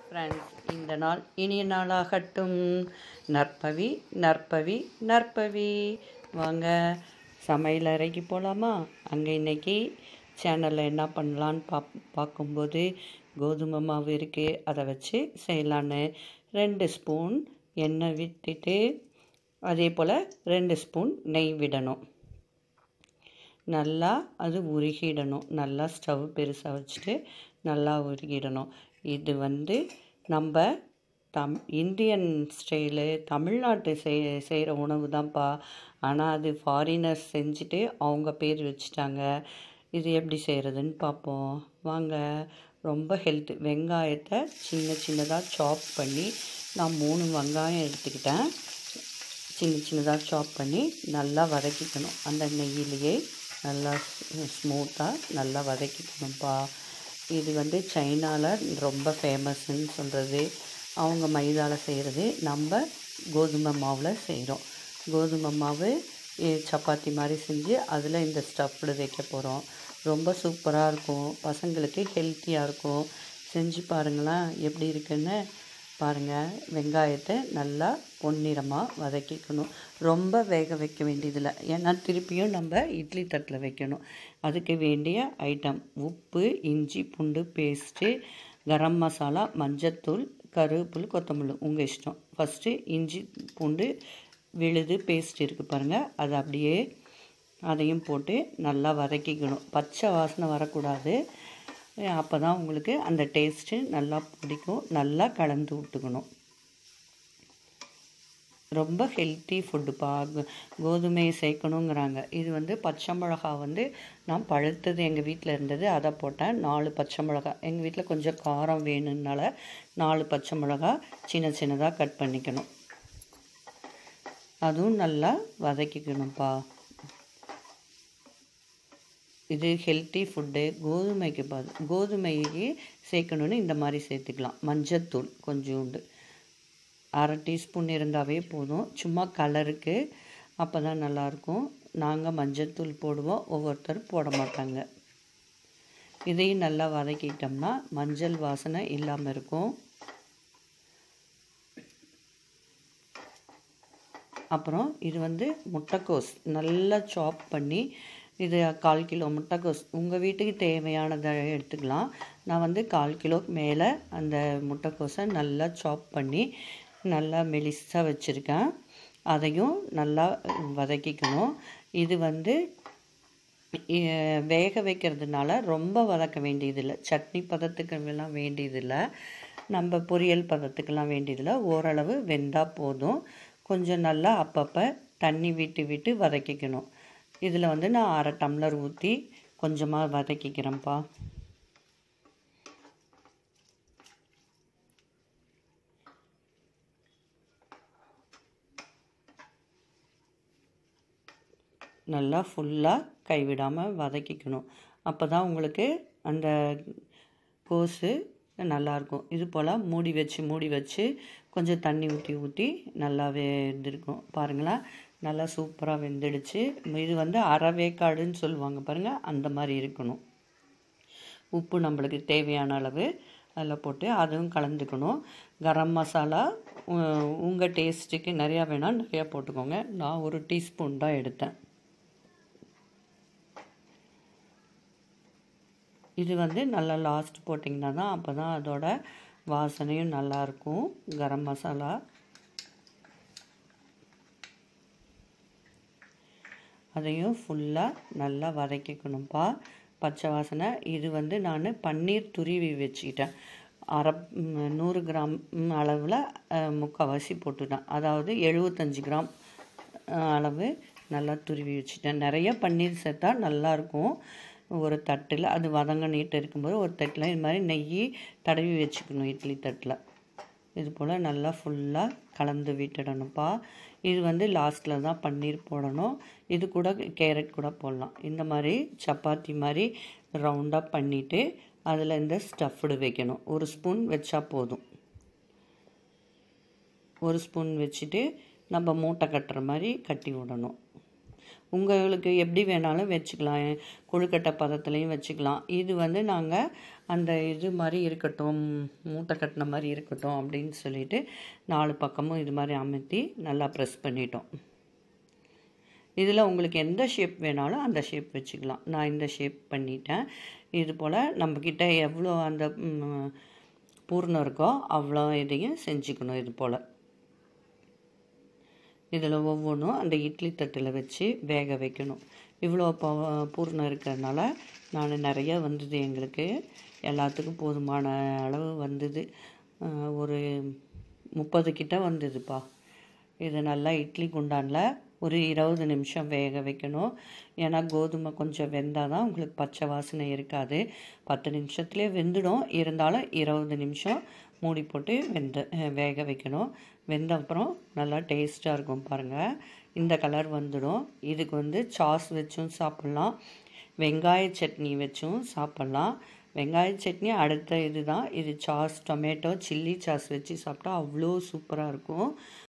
friends இந்த நாள் இனிய நாளாகட்டும் நற்பவி நற்பவி நற்பவி வாங்க சமையல் அறைக்கு போகலாமா அங்கே இன்னைக்கு சேனலில் என்ன பண்ணலான்னு பாப் பார்க்கும்போது கோதுமை மாவு இருக்குது அதை வச்சு செய்யலான்னு ரெண்டு ஸ்பூன் எண்ணெய் விட்டுட்டு அதே போல் ரெண்டு ஸ்பூன் நெய் விடணும் நல்லா அது உருகிடணும் நல்லா ஸ்டவ் பெருசாக வச்சுட்டு நல்லா உருகிடணும் இது வந்து நம்ம தம் இந்தியன் ஸ்டைலு தமிழ்நாட்டு செய் செய்கிற உணவு தான்ப்பா ஆனால் அது ஃபாரினர்ஸ் செஞ்சுட்டு அவங்க பேர் வச்சுட்டாங்க இது எப்படி செய்கிறதுன்னு பார்ப்போம் வாங்க ரொம்ப ஹெல்த்து வெங்காயத்தை சின்ன சின்னதாக சாப் பண்ணி நான் மூணு வெங்காயம் எடுத்துக்கிட்டேன் சின்ன சின்னதாக சாப் பண்ணி நல்லா வதக்கிக்கணும் அந்த நெய்யிலேயே நல்லா ஸ்மூத்தாக நல்லா வதக்கிக்கணும்ப்பா இது வந்து சைனாவில் ரொம்ப ஃபேமஸ்ன்னு சொல்கிறது அவங்க மைதாவில் செய்கிறது நம்ம கோதுமை மாவில் செய்கிறோம் கோதுமை மாவு இ- சப்பாத்தி மாதிரி செஞ்சு அதில் இந்த ஸ்டஃப்டு வைக்க போகிறோம் ரொம்ப சூப்பராக இருக்கும் பசங்களுக்கு ஹெல்த்தியாக இருக்கும் செஞ்சு பாருங்களேன் எப்படி இருக்குன்னு பாருங்கள் வெங்காயத்தை நல்லா பொன்னிறமாக வதக்கிக்கணும் ரொம்ப வேக வைக்க வேண்டியதில்லை ஏன்னா திருப்பியும் நம்ம இட்லி தட்டில் வைக்கணும் அதுக்கு வேண்டிய ஐட்டம் உப்பு இஞ்சி பூண்டு பேஸ்ட்டு கரம் மசாலா மஞ்சத்தூள் கருவேப்பில் கொத்தமல்லி உங்கள் இஷ்டம் ஃபஸ்ட்டு இஞ்சி பூண்டு விழுது பேஸ்ட் இருக்குது பாருங்கள் அது அப்படியே அதையும் போட்டு நல்லா வதக்கிக்கணும் பச்சை வாசனை வரக்கூடாது அப்போ தான் உங்களுக்கு அந்த டேஸ்ட்டு நல்லா பிடிக்கும் நல்லா கலந்து விட்டுக்கணும் ரொம்ப ஹெல்த்தி ஃபுட்டுப்பா கோதுமையை சேர்க்கணுங்கிறாங்க இது வந்து பச்சை மிளகா வந்து நான் பழுத்தது எங்கள் வீட்டில் இருந்தது அதை போட்டேன் நாலு பச்சை மிளகா எங்கள் வீட்டில் கொஞ்சம் காரம் வேணும்னால நாலு பச்சை மிளகா சின்ன சின்னதாக கட் பண்ணிக்கணும் அதுவும் நல்லா வதக்கிக்கணும்ப்பா இது ஹெல்த்தி ஃபுட்டு கோதுமைக்கு பாது கோதுமைக்கு சேர்க்கணுன்னு இந்த மாதிரி சேர்த்துக்கலாம் மஞ்சத்தூள் கொஞ்சோண்டு அரை டீஸ்பூன் இருந்தாவே போதும் சும்மா கலருக்கு அப்போ தான் நல்லாயிருக்கும் நாங்கள் மஞ்சத்தூள் போடுவோம் ஒவ்வொருத்தர் போட மாட்டாங்க இதையும் நல்லா வதக்கிட்டோம்னா மஞ்சள் வாசனை இல்லாமல் இருக்கும் அப்புறம் இது வந்து முட்டைக்கோஸ் நல்லா சாப் பண்ணி இது கால் கிலோ முட்டைக்கோஸ் உங்கள் வீட்டுக்கு தேவையானதை எடுத்துக்கலாம் நான் வந்து கால் கிலோக்கு மேலே அந்த முட்டைக்கோஸை நல்லா சாப் பண்ணி நல்லா மெலிசாக வச்சுருக்கேன் அதையும் நல்லா வதக்கிக்கணும் இது வந்து இ- வேக வைக்கிறதுனால ரொம்ப வதக்க வேண்டியதில்லை சட்னி பதத்துக்கு எல்லாம் வேண்டியதில்லை நம்ம பொரியல் பதத்துக்கெல்லாம் வேண்டியதில்லை ஓரளவு வெந்தால் போதும் கொஞ்சம் நல்லா அப்பப்போ தண்ணி விட்டு விட்டு வதக்கிக்கணும் இதில் வந்து நான் அரை டம்ளர் ஊற்றி கொஞ்சமாக வதக்கிக்கிறேன்ப்பா நல்லா ஃபுல்லாக கைவிடாமல் வதக்கிக்கணும் அப்போ தான் உங்களுக்கு அந்த கோஸு நல்லாயிருக்கும் இது போல் மூடி வச்சு மூடி வச்சு கொஞ்சம் தண்ணி ஊற்றி ஊற்றி நல்லா வெந்திருக்கும் பாருங்களேன் நல்லா சூப்பராக வெந்துடுச்சு இது வந்து அரை வேக்காடுன்னு சொல்லுவாங்க பாருங்கள் அந்த மாதிரி இருக்கணும் உப்பு நம்மளுக்கு தேவையான அளவு அதில் போட்டு அதுவும் கலந்துக்கணும் கரம் மசாலா உங்கள் டேஸ்ட்டுக்கு நிறையா வேணால் நிறையா போட்டுக்கோங்க நான் ஒரு டீஸ்பூன் தான் எடுத்தேன் இது வந்து நல்லா லாஸ்ட் போட்டிங்கன்னா தான் அப்போ தான் அதோட வாசனையும் நல்லாயிருக்கும் கரம் மசாலா அதையும் ஃபுல்லாக நல்லா வதக்கிக்கணும்ப்பா பச்சை வாசனை இது வந்து நான் பன்னீர் துருவி வச்சுக்கிட்டேன் அரை ம், நூறு கிராம் ம், அளவில் அஹ், முக்கால்வாசி போட்டுட்டேன் அதாவது எழுபத்தஞ்சி கிராம் அஹ், அளவு நல்லா துருவி வச்சுட்டேன் நிறைய பன்னீர் சேர்த்தா நல்லாயிருக்கும் ஒரு தட்டில் அது வதங்கிட்டு இருக்கும்போது ஒரு தட்டில் இது மாதிரி நெய் தடவி வச்சுக்கணும் இட்லி தட்டில் இது போல் நல்லா ஃபுல்லாக கலந்து விட்டுடணும்ப்பா இது வந்து லாஸ்ட்டில் தான் பன்னீர் போடணும் இது கூட கேரட் கூட போடலாம் இந்த மாதிரி சப்பாத்தி மாதிரி ரவுண்டாக பண்ணிவிட்டு அதில் இந்த ஸ்டஃப்டு வைக்கணும் ஒரு ஸ்பூன் வச்சா போதும் ஒரு ஸ்பூன் வச்சுட்டு நம்ம மூட்டை கட்டுற மாதிரி கட்டி விடணும் உங்களுக்கு எப்படி வேணாலும் வச்சுக்கலாம் கொழுக்கட்டை பதத்துலேயும் வச்சுக்கலாம் இது வந்து நாங்கள் அந்த இது மாதிரி இருக்கட்டும் மூட்டை கட்டின மாதிரி இருக்கட்டும் அப்படின்னு சொல்லிட்டு நாலு பக்கமும் இது மாதிரி அமுத்தி நல்லா ப்ரெஸ் பண்ணிட்டோம் இதில் உங்களுக்கு எந்த ஷேப் வேணாலும் அந்த ஷேப் வச்சுக்கலாம் நான் இந்த ஷேப் பண்ணிட்டேன் இது போல் நம்மக்கிட்ட எவ்வளோ அந்த ம், பூர்ணம் இருக்கோ அவ்வளோ இதையும் செஞ்சுக்கணும் இது போல் இதில் ஒவ்வொன்றும் அந்த இட்லி தட்டில் வச்சு வேக வைக்கணும் இவ்வளோ ப பூர்ணம் இருக்கிறதுனால நான் நிறைய வந்தது எங்களுக்கு எல்லாத்துக்கும் போதுமான அளவு வந்தது அஹ், ஒரு முப்பது கிட்ட வந்ததுப்பா இது நல்லா இட்லி குண்டானில் ஒரு இருபது நிமிஷம் வேக வைக்கணும் ஏன்னா கோதுமை கொஞ்சம் வெந்தால் தான் உங்களுக்கு பச்சை வாசனை இருக்காது பத்து நிமிஷத்துலேயே வெந்துடும் இருந்தாலும் இருபது நிமிஷம் மூடி போட்டு வெந்த அஹ் வேக வைக்கணும் வெந்த அப்புறம் நல்லா டேஸ்ட்டாக இருக்கும் பாருங்கள் இந்த கலர் வந்துடும் இதுக்கு வந்து சாஸ் வச்சும் சாப்பிட்லாம் வெங்காய சட்னி வச்சும் சாப்பிட்லாம் வெங்காய சட்னி அடுத்த இது தான் இது சாஸ் டொமேட்டோ சில்லி சாஸ் வச்சு சாப்பிட்டா அவ்வளோ சூப்பராக இருக்கும்